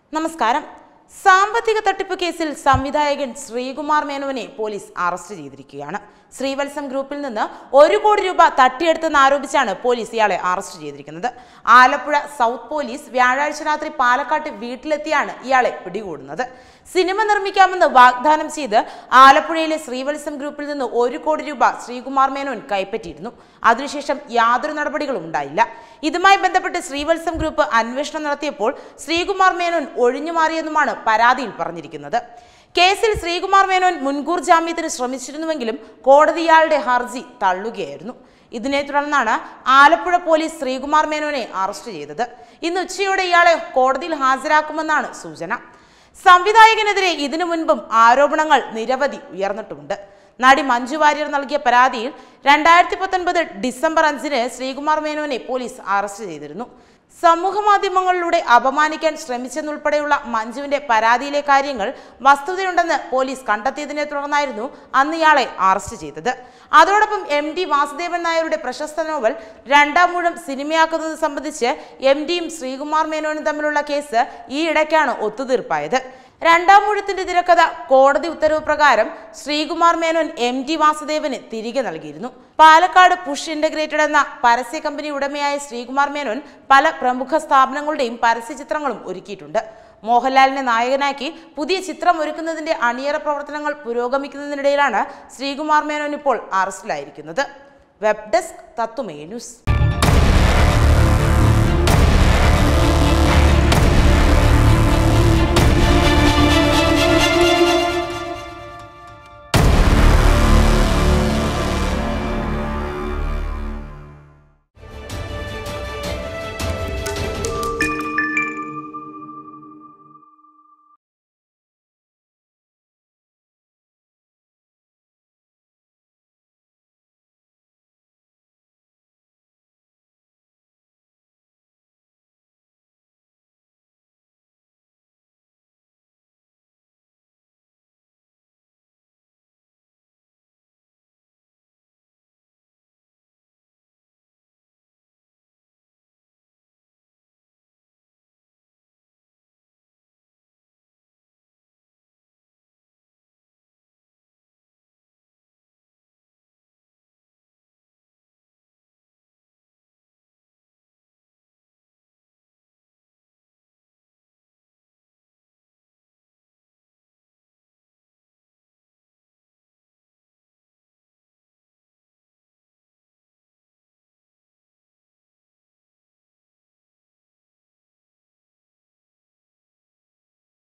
നമസ്കാരം സാമ്പത്തിക തട്ടിപ്പ് കേസിൽ സംവിധായകൻ ശ്രീകുമാർ മേനോനെ പോലീസ് അറസ്റ്റ് ചെയ്തിരിക്കുകയാണ് ശ്രീവത്സം ഗ്രൂപ്പിൽ നിന്ന് ഒരു കോടി രൂപ തട്ടിയെടുത്തെന്ന് ആരോപിച്ചാണ് പോലീസ് ഇയാളെ അറസ്റ്റ് ചെയ്തിരിക്കുന്നത് ആലപ്പുഴ സൗത്ത് പോലീസ് വ്യാഴാഴ്ച രാത്രി പാലക്കാട്ട് വീട്ടിലെത്തിയാണ് ഇയാളെ പിടികൂടുന്നത് സിനിമ നിർമ്മിക്കാമെന്ന് വാഗ്ദാനം ചെയ്ത് ആലപ്പുഴയിലെ ശ്രീവത്സം ഗ്രൂപ്പിൽ നിന്ന് ഒരു കോടി രൂപ ശ്രീകുമാർ മേനോൻ കൈപ്പറ്റിയിരുന്നു അതിനുശേഷം യാതൊരു നടപടികളും ഉണ്ടായില്ല ഇതുമായി ബന്ധപ്പെട്ട് ശ്രീവത്സം ഗ്രൂപ്പ് അന്വേഷണം നടത്തിയപ്പോൾ ശ്രീകുമാർ മേനോൻ ഒഴിഞ്ഞു മാറിയെന്നുമാണ് പരാതിയിൽ പറഞ്ഞിരിക്കുന്നത് കേസിൽ ശ്രീകുമാർ മേനോൻ മുൻകൂർ ജാമ്യത്തിന് ശ്രമിച്ചിരുന്നുവെങ്കിലും കോടതി ഇയാളുടെ ഹർജി തള്ളുകയായിരുന്നു ഇതിനെ തുടർന്നാണ് ആലപ്പുഴ പോലീസ് ശ്രീകുമാർ മേനോനെ അറസ്റ്റ് ചെയ്തത് ഇന്ന് ഉച്ചയോടെ ഇയാളെ കോടതിയിൽ ഹാജരാക്കുമെന്നാണ് സൂചന സംവിധായകനെതിരെ ഇതിനു മുൻപും ആരോപണങ്ങൾ നിരവധി ഉയർന്നിട്ടുമുണ്ട് നടി മഞ്ജു വാര്യർ നൽകിയ പരാതിയിൽ രണ്ടായിരത്തി പത്തൊൻപത് ഡിസംബർ അഞ്ചിന് ശ്രീകുമാർ മേനോനെ പോലീസ് അറസ്റ്റ് ചെയ്തിരുന്നു സമൂഹ മാധ്യമങ്ങളിലൂടെ അപമാനിക്കാൻ ശ്രമിച്ചെന്നുൾപ്പെടെയുള്ള മഞ്ജുവിന്റെ പരാതിയിലെ കാര്യങ്ങൾ വസ്തുതയുണ്ടെന്ന് പോലീസ് കണ്ടെത്തിയതിനെ തുടർന്നായിരുന്നു അന്ന് ഇയാളെ അറസ്റ്റ് ചെയ്തത് അതോടൊപ്പം എം ഡി വാസുദേവൻ നായരുടെ പ്രശസ്ത നോവൽ രണ്ടാം മൂഴം സിനിമയാക്കുന്നത് സംബന്ധിച്ച് എം ഡിയും ശ്രീകുമാർ മേനോനും തമ്മിലുള്ള കേസ് ഈ ഇടയ്ക്കാണ് ഒത്തുതീർപ്പായത് രണ്ടാം മൂഴത്തിന്റെ തിരക്കഥ കോടതി ഉത്തരവ് പ്രകാരം ശ്രീകുമാർ മേനോൻ എം ടി വാസുദേവന് തിരികെ നൽകിയിരുന്നു പാലക്കാട് പുഷ് ഇന്റഗ്രേറ്റഡ് എന്ന പരസ്യ കമ്പനി ഉടമയായ ശ്രീകുമാർ മേനോൻ പല പ്രമുഖ സ്ഥാപനങ്ങളുടെയും പരസ്യ ചിത്രങ്ങളും ഒരുക്കിയിട്ടുണ്ട് മോഹൻലാലിനെ നായകനാക്കി പുതിയ ചിത്രം ഒരുക്കുന്നതിന്റെ അണിയറ പ്രവർത്തനങ്ങൾ പുരോഗമിക്കുന്നതിനിടയിലാണ് ശ്രീകുമാർ മേനോൻ ഇപ്പോൾ അറസ്റ്റിലായിരിക്കുന്നത് വെബ് ഡെസ്ക് തത്തുമേ ന്യൂസ്